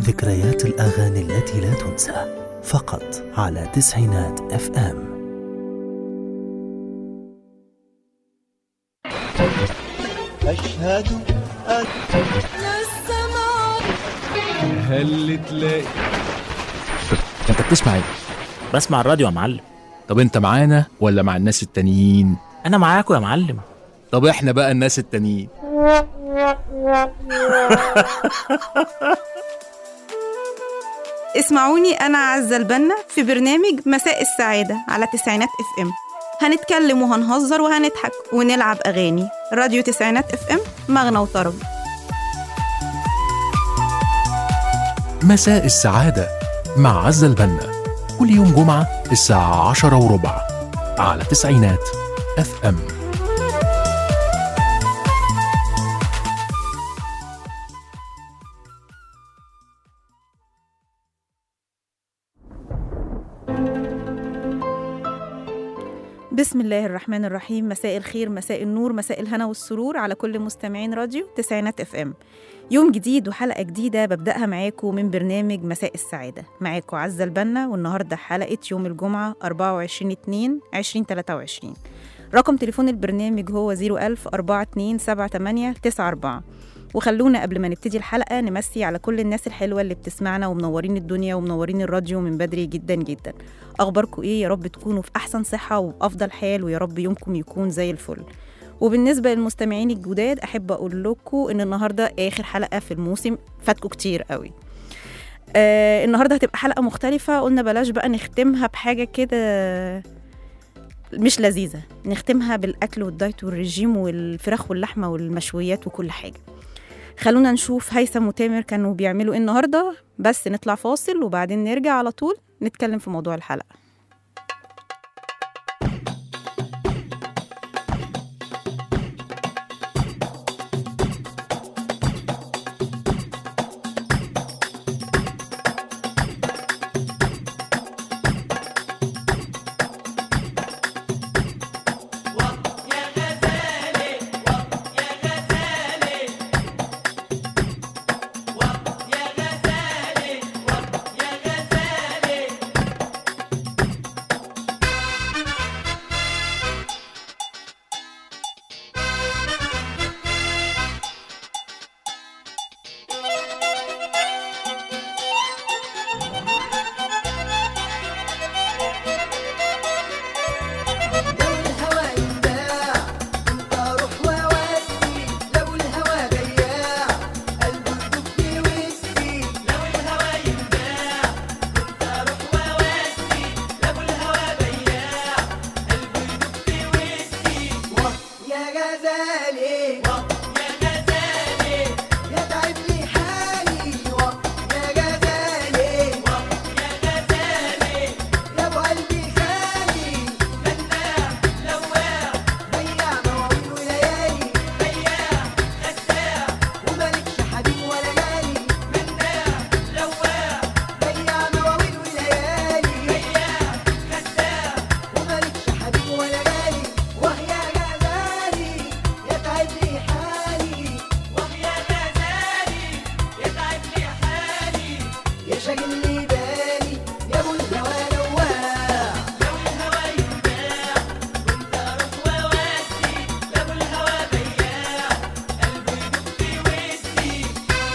ذكريات الأغاني التي لا تنسى فقط على تسعينات اف ام أشهد أن هل تلاقي انت بتسمع ايه؟ بسمع الراديو يا معلم طب انت معانا ولا مع الناس التانيين؟ انا معاكم يا معلم طب احنا بقى الناس التانيين اسمعوني أنا عزة البنا في برنامج مساء السعادة على تسعينات اف ام هنتكلم وهنهزر وهنضحك ونلعب أغاني راديو تسعينات اف ام مغنى وطرب مساء السعادة مع عزة البنا كل يوم جمعة الساعة عشرة وربع على تسعينات اف ام بسم الله الرحمن الرحيم مساء الخير مساء النور مساء الهنا والسرور على كل مستمعين راديو تسعينات اف ام يوم جديد وحلقة جديدة ببدأها معاكم من برنامج مساء السعادة معاكم عزة البنا والنهاردة حلقة يوم الجمعة 24 2 2023 رقم تليفون البرنامج هو 01000 4278 94 وخلونا قبل ما نبتدي الحلقة نمسي على كل الناس الحلوة اللي بتسمعنا ومنورين الدنيا ومنورين الراديو من بدري جدا جدا أخباركم إيه يا رب تكونوا في أحسن صحة وأفضل حال ويا رب يومكم يكون زي الفل وبالنسبة للمستمعين الجداد أحب أقول لكم إن النهاردة آخر حلقة في الموسم فاتكم كتير قوي آه النهاردة هتبقى حلقة مختلفة قلنا بلاش بقى نختمها بحاجة كده مش لذيذة نختمها بالأكل والدايت والرجيم والفراخ واللحمة والمشويات وكل حاجة خلونا نشوف هيثم وتامر كانوا بيعملوا ايه النهارده بس نطلع فاصل وبعدين نرجع على طول نتكلم في موضوع الحلقه لو الهوى يباع انت روح وودي لو الهوى بياع قلبه يدق في وسطي لو الهوى يباع انت روح وودي لو الهوى بياع قلبه يدق في وسطي واه يا غزالي واه يا غزالي يا تعب لي حالي واه يا غزالي واه يا غزالي يا ابو قلبي خالي مناع لواع بياع مواويل وليالي بياع خداع ومالكش حبيب ولا جالي مناع لواع بياع مواويل وليالي بياع خداع ومالكش حبيب ولا جالي وهي غزالي يتعب لي حالي وهي غزالي يتعب لي حالي يا شاغل لي بالي يا ابو الهوى لواع لو الهوى يباع وانت روح وودي لو الهوى بياع قلبه يدق في وسطي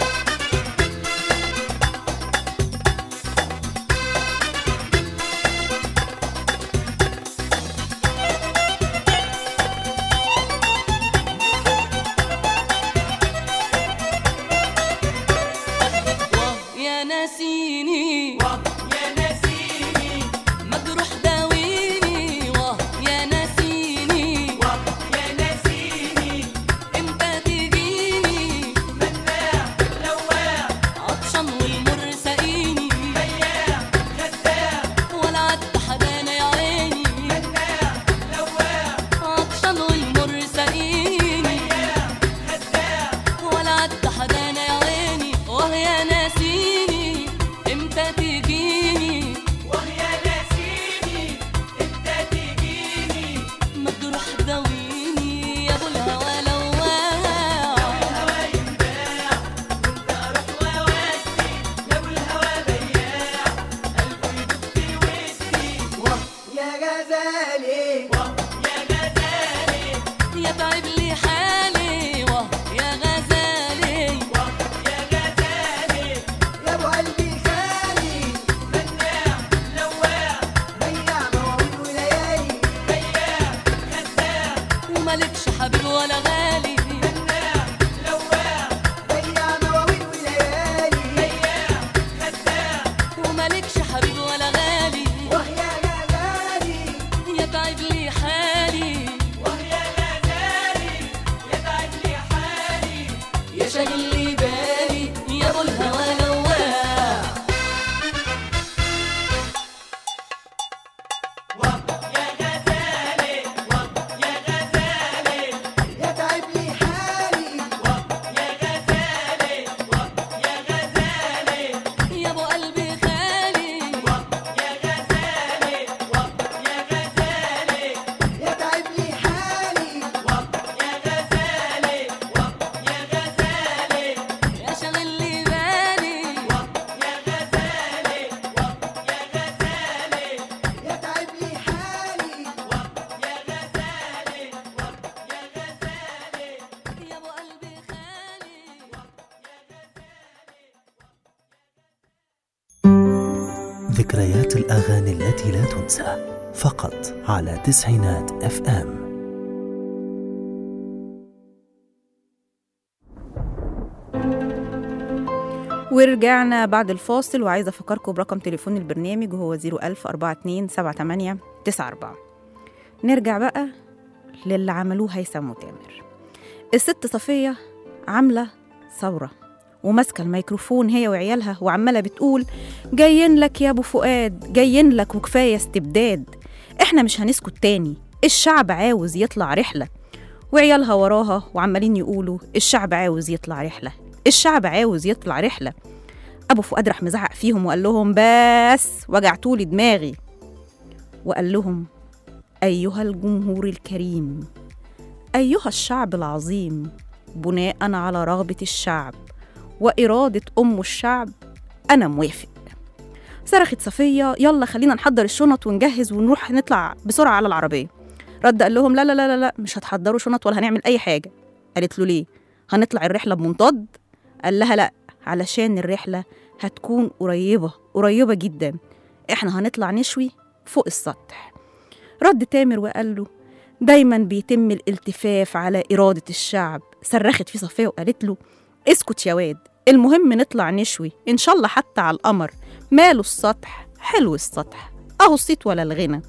يا ناسيني يا نسيني مجروح داويني واه يا ناسيني يا نسيني امتى تجيني مناع لواع عطشان والمر ساقيني بياع خداع ولا عد حدانا يا عيني مناع لواع عطشان والمر ساقيني خداع ولا عد حدانا يا عيني واه يا ناسيني ذكريات الأغاني التي لا تنسى فقط على تسعينات اف ام ورجعنا بعد الفاصل وعايزة أفكركم برقم تليفون البرنامج وهو 01000 42 78 94 نرجع بقى للي عملوه هيثم وتامر الست صفية عاملة ثورة وماسكة الميكروفون هي وعيالها وعمالة بتقول جايين لك يا أبو فؤاد جايين لك وكفاية استبداد إحنا مش هنسكت تاني الشعب عاوز يطلع رحلة وعيالها وراها وعمالين يقولوا الشعب عاوز يطلع رحلة الشعب عاوز يطلع رحلة أبو فؤاد راح مزعق فيهم وقال لهم بس وجعتولي دماغي وقال لهم أيها الجمهور الكريم أيها الشعب العظيم بناء على رغبة الشعب وإرادة أم الشعب أنا موافق صرخت صفية يلا خلينا نحضر الشنط ونجهز ونروح نطلع بسرعة على العربية رد قال لهم لا لا لا لا, لا مش هتحضروا شنط ولا هنعمل أي حاجة قالت له ليه هنطلع الرحلة بمنطاد قال لها لا علشان الرحلة هتكون قريبة قريبة جدا احنا هنطلع نشوي فوق السطح رد تامر وقال له دايما بيتم الالتفاف على إرادة الشعب صرخت في صفية وقالت له اسكت يا واد المهم نطلع نشوي إن شاء الله حتى على القمر ماله السطح حلو السطح أهو الصيت ولا الغنى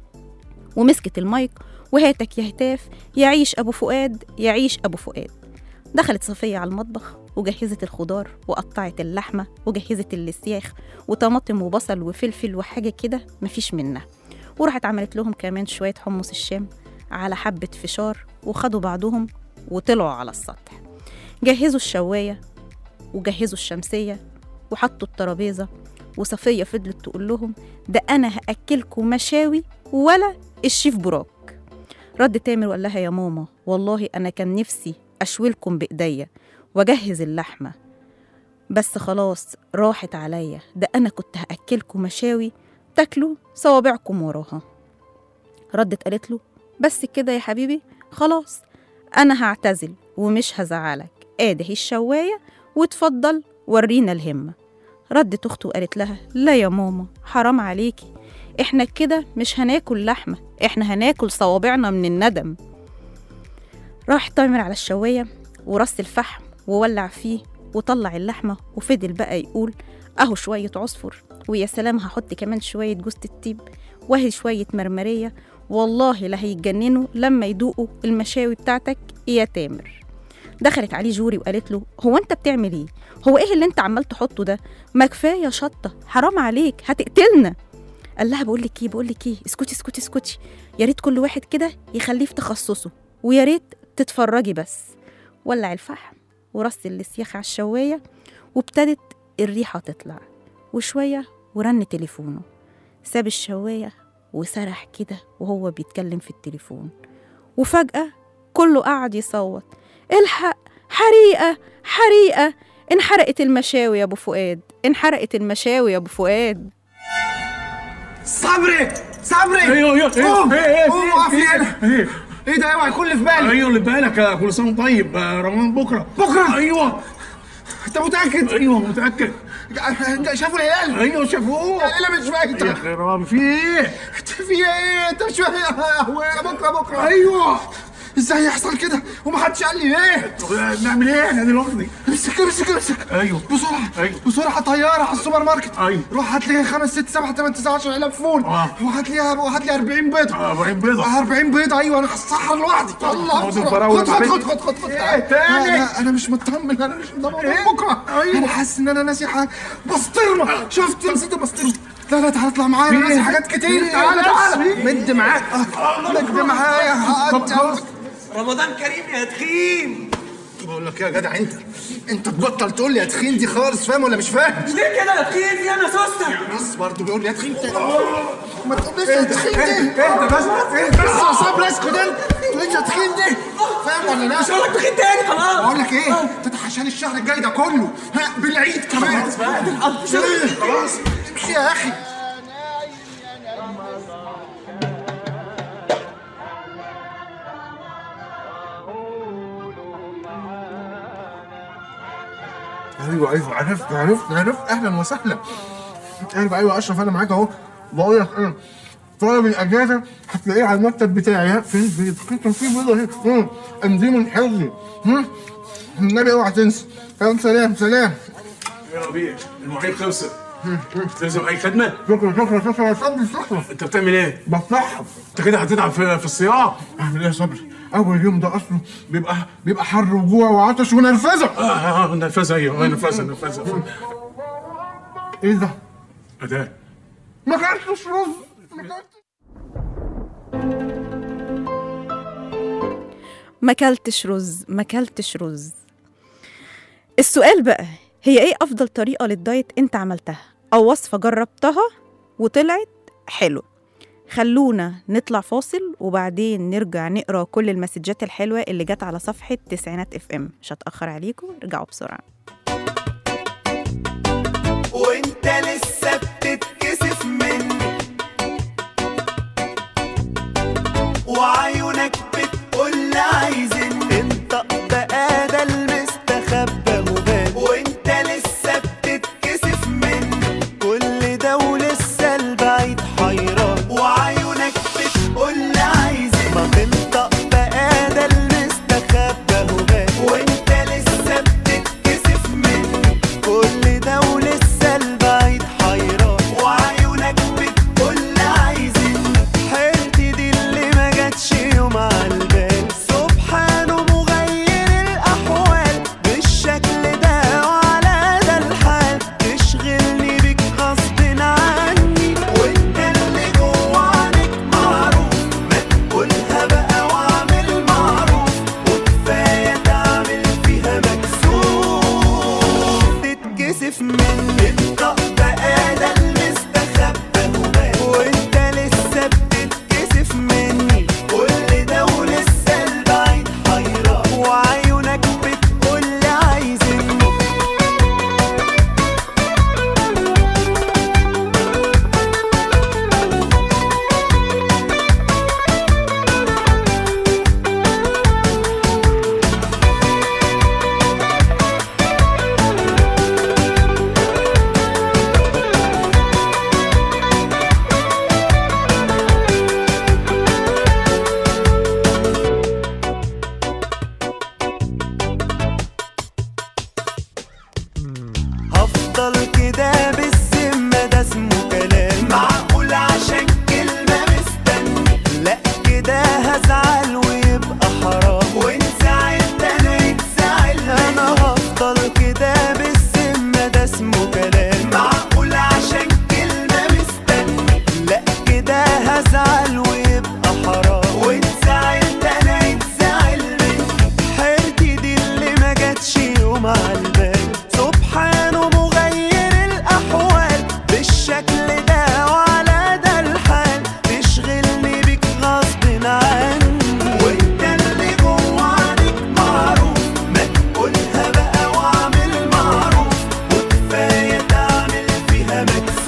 ومسكت المايك وهاتك يا هتاف يعيش أبو فؤاد يعيش أبو فؤاد دخلت صفية على المطبخ وجهزت الخضار وقطعت اللحمة وجهزت السياخ وطماطم وبصل وفلفل وحاجة كده مفيش منها وراحت عملت لهم كمان شوية حمص الشام على حبة فشار وخدوا بعضهم وطلعوا على السطح جهزوا الشواية وجهزوا الشمسية وحطوا الترابيزة وصفية فضلت تقول لهم ده أنا هأكلكم مشاوي ولا الشيف براك رد تامر وقال لها يا ماما والله أنا كان نفسي أشويلكم بإيديا وأجهز اللحمة بس خلاص راحت عليا ده أنا كنت هأكلكم مشاوي تاكلوا صوابعكم وراها ردت قالت له بس كده يا حبيبي خلاص أنا هعتزل ومش هزعلك آدي الشواية وتفضل ورينا الهمة ردت أخته وقالت لها لا يا ماما حرام عليكي إحنا كده مش هناكل لحمة إحنا هناكل صوابعنا من الندم راح تامر على الشواية ورص الفحم وولع فيه وطلع اللحمة وفضل بقى يقول أهو شوية عصفر ويا سلام هحط كمان شوية جوزة الطيب وهي شوية مرمرية والله لا هيتجننوا لما يدوقوا المشاوي بتاعتك يا تامر دخلت عليه جوري وقالت له هو انت بتعمل ايه هو ايه اللي انت عمال تحطه ده ما كفايه شطه حرام عليك هتقتلنا قال لها بقول لك ايه بقول لك ايه اسكتي اسكتي اسكتي يا ريت كل واحد كده يخليه في تخصصه ويا ريت تتفرجي بس ولع الفحم ورص السياخ على الشوايه وابتدت الريحه تطلع وشويه ورن تليفونه ساب الشوايه وسرح كده وهو بيتكلم في التليفون وفجأة كله قعد يصوت الحق حريقة حريقة انحرقت المشاوي يا أبو فؤاد انحرقت المشاوي يا أبو فؤاد صبري صبري ايوه ايوه قوم ايه ايه قوم وقف لي هنا ايه ايه ده اوعى يكون اللي في بالي ايوه اللي بالك يا كل سنه وأنت طيب آه، رمضان بكره بكرة؟ ايوه انت متاكد ايوه متاكد شافوا الهلال ايوه شافوه الهلال مش يا فايته اخي رامي في ايه في ايه انت مش فاهم بكره بكره ايوه ازاي يحصل كده ومحدش قال لي ليه طب نعمل ايه احنا دلوقتي امسك امسك امسك ايوه بسرعه أيوة. بسرعه طياره على السوبر ماركت أيوة. روح هات لي 5 6 7 8 9 10 علب فول آه. وهات لي وهات لي 40 بيضه آه، 40 بيضة. 40 بيضه ايوه انا هصحر لوحدي يلا خد بسرعة. الفراولة خد خد معلش. خد خد خد إيه تعال. تاني؟ لا، انا مش مطمن انا مش مطمن إيه؟ بكره أيوة. انا حاسس ان انا ناسي حاجه بسطرمه شفت نسيت بسطرمه لا لا تعالى اطلع معايا انا في إيه؟ ناسي حاجات كتير في تعالى إيه؟ تعالى في مد معاك مد معايا طب خلاص. رمضان كريم يا تخين بقول لك إيه يا جدع انت انت تبطل تقول لي يا تخين دي خالص فاهم ولا مش فاهم ليه كده يا تخين دي انا سوسته بس برضه بيقول لي يا تخين تاني ما تقوليش يا تخين دي اهدى بس بس يا صبري اسكت انت ما تقوليش يا تخين دي فاهم ولا لا؟ مش هقول لك تخين تاني خلاص بقول لك ايه انت عشان الشهر الجاي ده كله ها بالعيد كمان إيه؟ خلاص امشي يا اخي ايوه ايوه عرفت عرفت عرفت اهلا وسهلا ايوه ايوه اشرف انا معاك اهو بقول لك انا طالب الاجازه هتلاقيه على المكتب بتاعي ها فين بيض كان في بيضه اهي مم. انزيم الحفظي مم. النبي اوعى تنسى يلا سلام سلام يا ربيع المواعيد خلصت تلزم اي خدمه شكرا شكرا شكرا يا صبري شكرا انت بتعمل ايه بصحب انت كده هتتعب في, في الصياعه اعمل ايه يا صبري اول يوم ده اصلا بيبقى بيبقى حر وجوع وعطش ونرفزه اه اه اه نرفزه ايوه نرفزه نرفزه ايه ده اداه ما كانش رز ما كانش ما كلتش رز ما كلتش رز السؤال بقى هي ايه افضل طريقه للدايت انت عملتها او وصفه جربتها وطلعت حلو خلونا نطلع فاصل وبعدين نرجع نقرا كل المسجات الحلوه اللي جت على صفحه تسعينات اف ام مش هتاخر عليكم ارجعوا بسرعه وانت لسه بتتكسف مني وعيونك بتقول عايزني انت بقى ده المستخبى مبان وانت لسه بتتكسف مني كل ده ولسه البعيد حيران وعيونك بتقول عايزني ما تنطق بقى ده المستخبى مبان وانت لسه بتتكسف مني كل ده ولسه البعيد حيران وعيونك بتقول عايزني حيرتي دي اللي ما جاتش يوم على البال سبحانه مغير الاحوال بالشكل ده وعلى ده الحال تشغلني بيك غصب عني وانت اللي جوا عنك معروف ما تقولها بقى واعمل معروف وكفايه تعمل فيها مكسوف تتكسف مني انت بقى ده المستخبى وبان وانت لسه بتتكسف مني كل ده ولسه البعيد حيران وعيونك بتقول عايزني هفضل كده بالذمة ده اسمه كلام معقول عشان كلمة مستني لا كده هزعل ويبقى حرام وان زعلت انا يتزعل انا هفضل كده بالذمة ده اسمه كلام معقول عشان كلمة مستني لا كده هزعل ويبقى حرام وان زعلت انا يتزعل مني حيرتي دي اللي ما جاتش يوم على البال سبحانه مغير الاحوال بالشكل ده وعلى ده الحال تشغلني بيك غصب عني وانت اللي جوا عنك معروف ما تقولها بقى واعمل معروف وكفايه تعمل فيها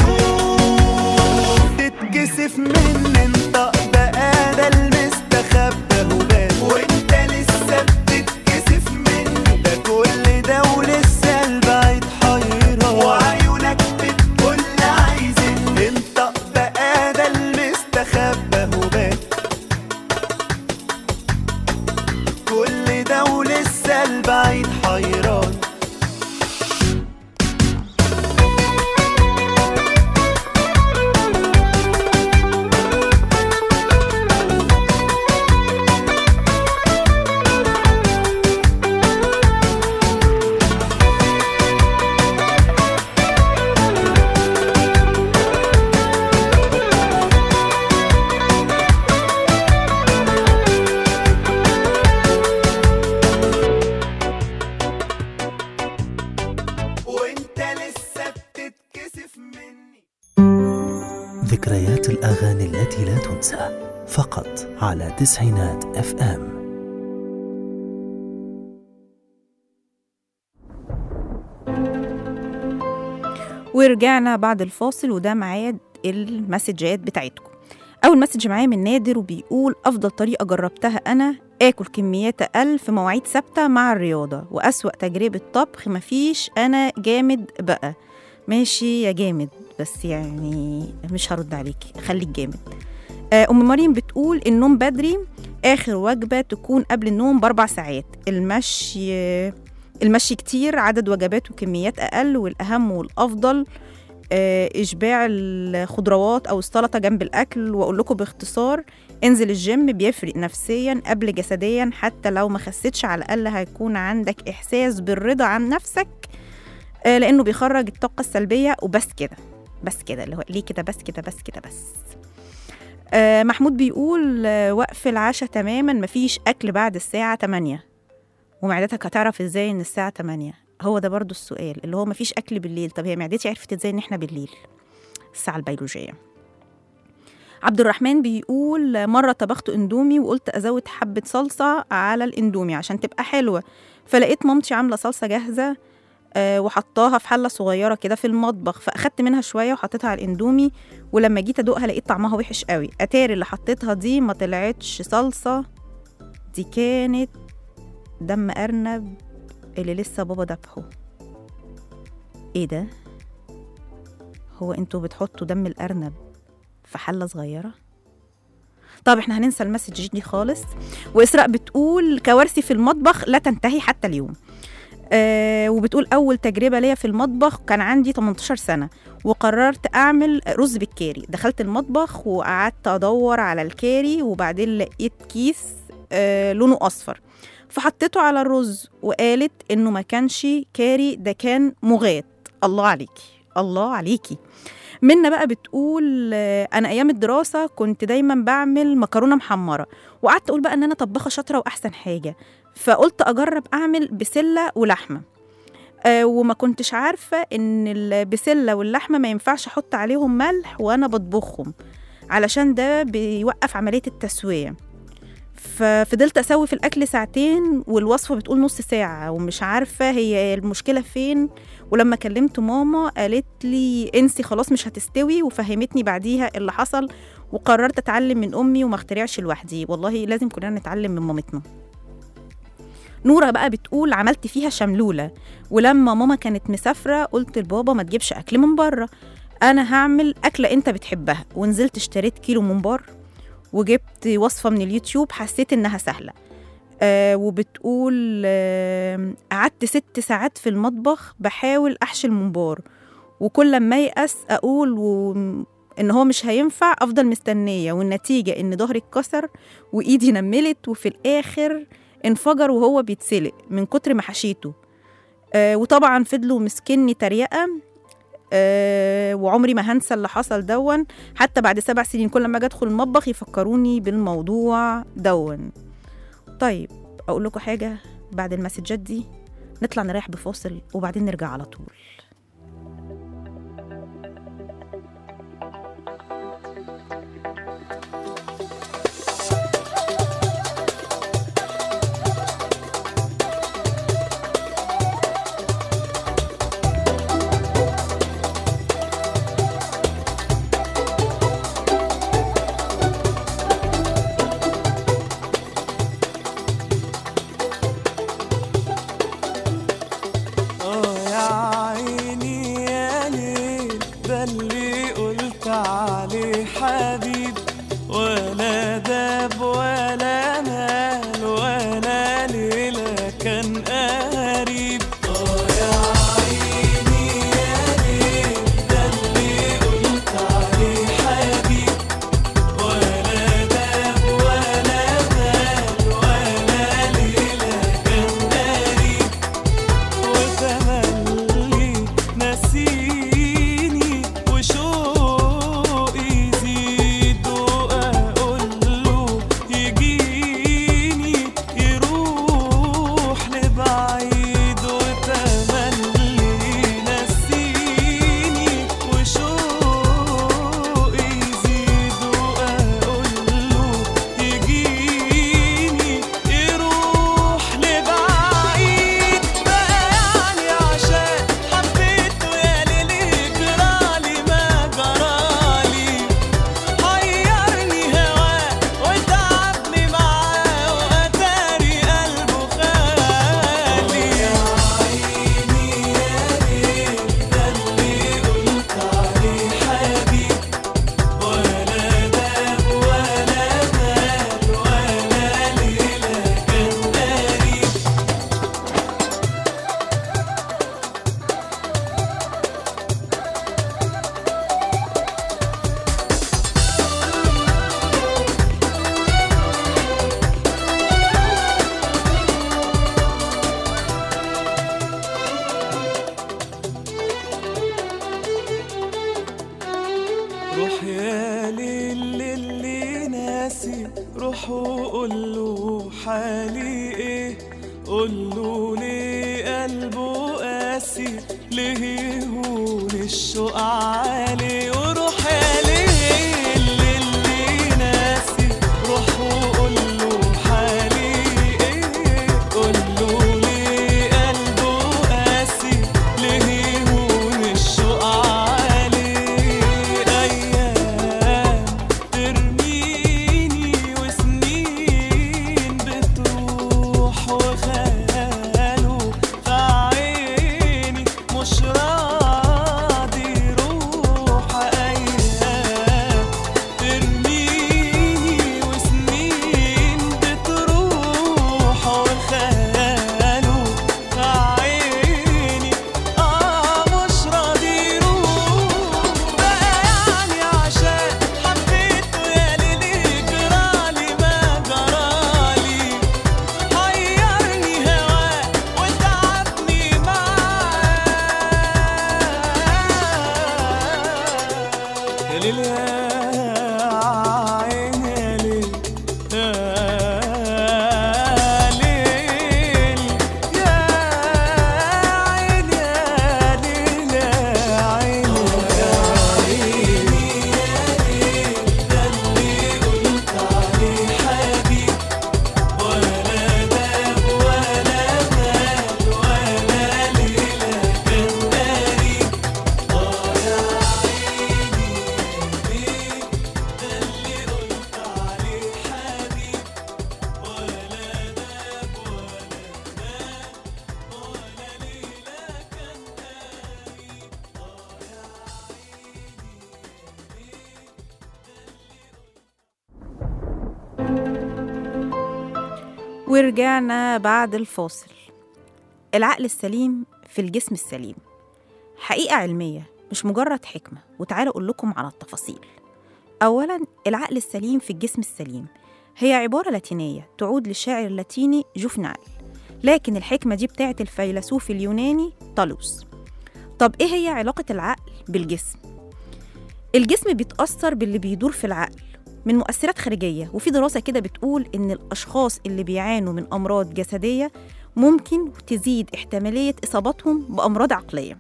مكسوف تتكسف مني انت بقى ده المستخبى وبان وانت لسه بتتكسف مني ده كل ده ولسه البعيد حيران وعيونك بتقول عايزني انت بقى ده المستخبى وبان كل ده ولسه البعيد حيران وانت لسه بتتكسف مني ذكريات الأغاني التي لا تنسى فقط على تسعينات اف ام ورجعنا بعد الفاصل وده ميعاد المسجات بتاعتكم اول مسج معايا من نادر وبيقول افضل طريقه جربتها انا اكل كميات اقل في مواعيد ثابته مع الرياضه واسوا تجربه طبخ مفيش انا جامد بقى ماشي يا جامد بس يعني مش هرد عليكي خليك جامد آه، ام مريم بتقول النوم بدري اخر وجبه تكون قبل النوم باربع ساعات المشي المشي كتير عدد وجبات وكميات اقل والاهم والافضل آه، اشباع الخضروات او السلطه جنب الاكل واقول لكم باختصار انزل الجيم بيفرق نفسيا قبل جسديا حتى لو ما خسيتش على الاقل هيكون عندك احساس بالرضا عن نفسك آه، لانه بيخرج الطاقه السلبيه وبس كده بس كده اللي هو ليه كده بس كده بس كده بس آه، محمود بيقول آه، وقف العشاء تماما مفيش اكل بعد الساعه 8 ومعدتك هتعرف ازاي ان الساعه 8 هو ده برضو السؤال اللي هو مفيش اكل بالليل طب هي معدتي عرفت ازاي ان احنا بالليل الساعه البيولوجيه عبد الرحمن بيقول مرة طبخت اندومي وقلت ازود حبة صلصة على الاندومي عشان تبقى حلوة فلقيت مامتي عاملة صلصة جاهزة آه، وحطاها في حلة صغيرة كده في المطبخ فأخدت منها شوية وحطيتها على الاندومي ولما جيت ادوقها لقيت طعمها وحش قوي اتاري اللي حطيتها دي ما طلعتش صلصة دي كانت دم أرنب اللي لسه بابا دبحه ايه ده هو انتوا بتحطوا دم الأرنب في حلة صغيرة طب احنا هننسى المسج دي خالص وإسراء بتقول كوارثي في المطبخ لا تنتهي حتى اليوم آه وبتقول أول تجربة ليا في المطبخ كان عندي 18 سنة وقررت أعمل رز بالكاري دخلت المطبخ وقعدت أدور على الكاري وبعدين لقيت كيس آه لونه أصفر فحطيته على الرز وقالت إنه ما كانش كاري ده كان مغات الله عليكي الله عليكي منا بقى بتقول آه، انا ايام الدراسه كنت دايما بعمل مكرونه محمره وقعدت اقول بقى ان انا طباخه شاطره واحسن حاجه فقلت اجرب اعمل بسله ولحمه آه وما كنتش عارفه ان البسله واللحمه ما ينفعش احط عليهم ملح وانا بطبخهم علشان ده بيوقف عمليه التسويه ففضلت اسوي في الاكل ساعتين والوصفه بتقول نص ساعه ومش عارفه هي المشكله فين ولما كلمت ماما قالت لي انسي خلاص مش هتستوي وفهمتني بعديها اللي حصل وقررت اتعلم من امي وما اخترعش لوحدي والله لازم كلنا نتعلم من مامتنا نورة بقى بتقول عملت فيها شملولة ولما ماما كانت مسافرة قلت لبابا ما تجيبش أكل من بره أنا هعمل أكلة أنت بتحبها ونزلت اشتريت كيلو ممبار وجبت وصفة من اليوتيوب حسيت إنها سهلة آه وبتقول آه قعدت ست ساعات في المطبخ بحاول أحشي الممبار وكل ما يأس أقول و... إن هو مش هينفع أفضل مستنية والنتيجة إن ظهري اتكسر وإيدي نملت وفي الآخر انفجر وهو بيتسلق من كتر ما حشيته آه وطبعا فضلوا مسكني تريقة آه وعمري ما هنسى اللي حصل دون حتى بعد سبع سنين كل ما اجي ادخل المطبخ يفكروني بالموضوع دون طيب اقول لكم حاجه بعد المسجات دي نطلع نريح بفاصل وبعدين نرجع على طول آه يا روح يا ليل اللي ناسي روح وقول له حالي ايه قول له ليه قلبه قاسي ليه هون الشوق عالي وروح يا ليل اللي ناسي روح وقول له حالي ايه قول له ليه قلبه قاسي ليه هون الشوق عالي ايام ترميني وسنين بتروح وخاله في عيني مش راضي يروح ايام ترميني وسنين بتروح وخاله في عيني اه مش راضي يروح بقى يعني عشان حبيته يا ليلي جرالي ما جرالي حيرني هواه وتعبني معاه يا ليل يا عين يا ليل يا ليل يا عين يا ليل يا عين يا عيني يا ليل ده اللي قلت عليه حبيب ولا داب ولا مال ولا ليلة كان غريب اه يا عيني يا ليل ده اللي قلت عليه حبيب ولا داب ولا مال ولا ليلة كان غريب اه يا ورجعنا بعد الفاصل العقل السليم في الجسم السليم حقيقة علمية مش مجرد حكمة وتعالوا أقول لكم على التفاصيل أولا العقل السليم في الجسم السليم هي عبارة لاتينية تعود للشاعر اللاتيني جوفنال لكن الحكمة دي بتاعت الفيلسوف اليوناني طالوس طب إيه هي علاقة العقل بالجسم؟ الجسم بيتأثر باللي بيدور في العقل من مؤثرات خارجية وفي دراسة كده بتقول إن الأشخاص اللي بيعانوا من أمراض جسدية ممكن تزيد احتمالية إصابتهم بأمراض عقلية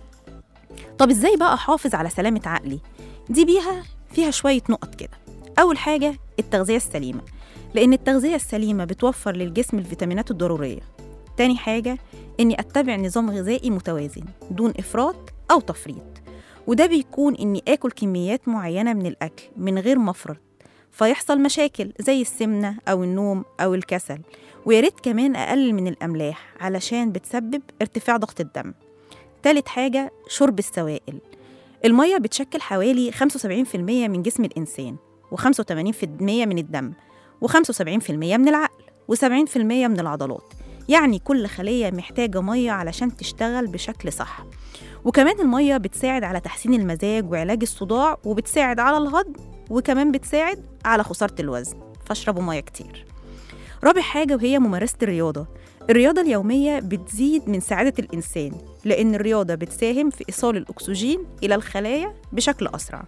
طب إزاي بقى أحافظ على سلامة عقلي؟ دي بيها فيها شوية نقط كده أول حاجة التغذية السليمة لأن التغذية السليمة بتوفر للجسم الفيتامينات الضرورية تاني حاجة إني أتبع نظام غذائي متوازن دون إفراط أو تفريط وده بيكون إني آكل كميات معينة من الأكل من غير مفرط فيحصل مشاكل زي السمنة أو النوم أو الكسل وياريت كمان أقلل من الأملاح علشان بتسبب ارتفاع ضغط الدم تالت حاجة شرب السوائل المية بتشكل حوالي 75% من جسم الإنسان و85% من الدم و75% من العقل و70% من العضلات يعني كل خلية محتاجة مية علشان تشتغل بشكل صح وكمان المية بتساعد على تحسين المزاج وعلاج الصداع وبتساعد على الهضم وكمان بتساعد على خسارة الوزن فاشربوا مية كتير رابع حاجة وهي ممارسة الرياضة الرياضة اليومية بتزيد من سعادة الإنسان لأن الرياضة بتساهم في إيصال الأكسجين إلى الخلايا بشكل أسرع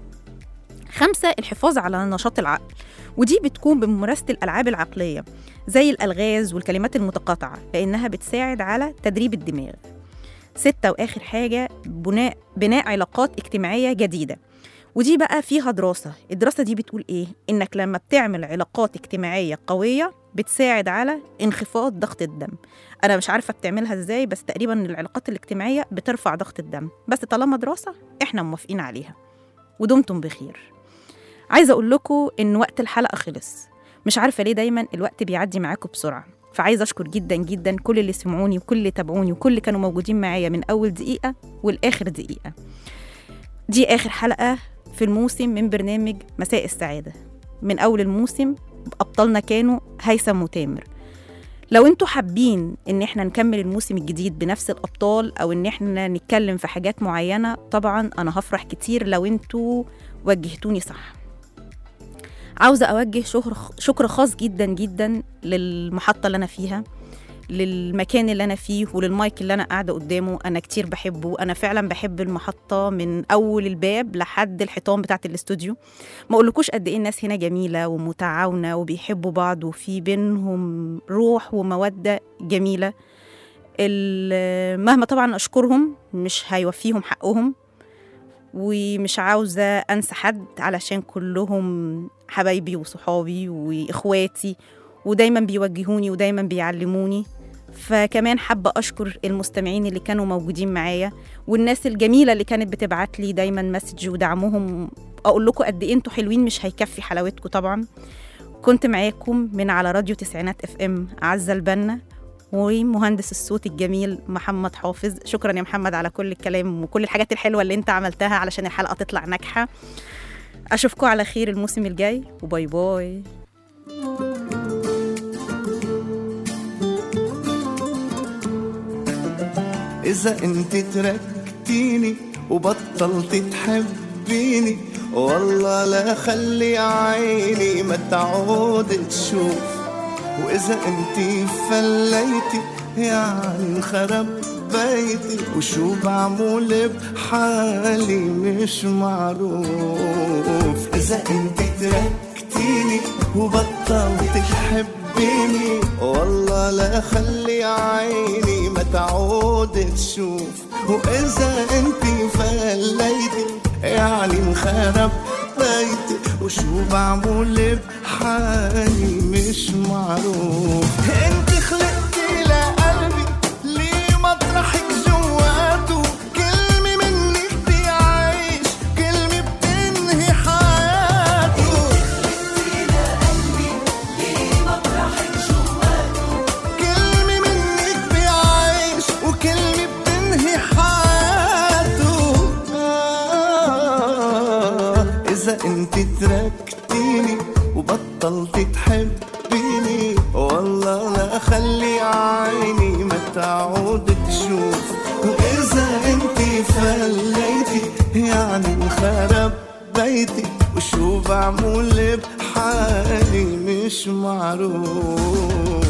خمسة الحفاظ على نشاط العقل ودي بتكون بممارسة الألعاب العقلية زي الألغاز والكلمات المتقاطعة لأنها بتساعد على تدريب الدماغ ستة وآخر حاجة بناء, بناء علاقات اجتماعية جديدة ودي بقى فيها دراسة الدراسة دي بتقول إيه؟ إنك لما بتعمل علاقات اجتماعية قوية بتساعد على انخفاض ضغط الدم أنا مش عارفة بتعملها إزاي بس تقريبا العلاقات الاجتماعية بترفع ضغط الدم بس طالما دراسة إحنا موافقين عليها ودمتم بخير عايزة أقول لكم إن وقت الحلقة خلص مش عارفة ليه دايما الوقت بيعدي معاكم بسرعة فعايزة أشكر جدا جدا كل اللي سمعوني وكل اللي تابعوني وكل اللي كانوا موجودين معايا من أول دقيقة والآخر دقيقة دي آخر حلقة في الموسم من برنامج مساء السعادة من أول الموسم أبطالنا كانوا هيثم وتامر لو انتوا حابين ان احنا نكمل الموسم الجديد بنفس الابطال او ان احنا نتكلم في حاجات معينه طبعا انا هفرح كتير لو انتوا وجهتوني صح عاوزه اوجه شكر شكر خاص جدا جدا للمحطه اللي انا فيها للمكان اللي انا فيه وللمايك اللي انا قاعده قدامه انا كتير بحبه انا فعلا بحب المحطه من اول الباب لحد الحيطان بتاعه الاستوديو ما اقولكوش قد ايه الناس هنا جميله ومتعاونه وبيحبوا بعض وفي بينهم روح وموده جميله ال- مهما طبعا اشكرهم مش هيوفيهم حقهم ومش عاوزه انسى حد علشان كلهم حبايبي وصحابي واخواتي ودايما بيوجهوني ودايما بيعلموني فكمان حابة أشكر المستمعين اللي كانوا موجودين معايا والناس الجميلة اللي كانت بتبعت لي دايما مسج ودعمهم أقول لكم قد إيه أنتوا حلوين مش هيكفي حلاوتكم طبعا كنت معاكم من على راديو تسعينات اف ام عزة البنا ومهندس الصوت الجميل محمد حافظ شكرا يا محمد على كل الكلام وكل الحاجات الحلوة اللي انت عملتها علشان الحلقة تطلع ناجحة أشوفكم على خير الموسم الجاي وباي باي إذا أنت تركتيني وبطلت تحبيني والله لا خلي عيني ما تعود تشوف وإذا أنت فليتي يعني انخرب بيتي وشو بعمل بحالي مش معروف إذا أنت تركتيني وبطلت تحبيني والله لا خلي عيني ما تعود تشوف وإذا أنت فليتي يعني انخرب بيتي وشو بعمل بحالي مش معروف انت خلقتي لقلبي ليه مطرحك جواته كلمة منك بيعيش كلمة بتنهي حياته كلمة منك بيعيش وكلمة بتنهي حياته آه إذا أنت تركتيني وبطلت تحبيني والله لا خلي عيني ما تعود تشوف وإذا أنت فليتي يعني انخرب بيتي وشو بعمل بحالي مش معروف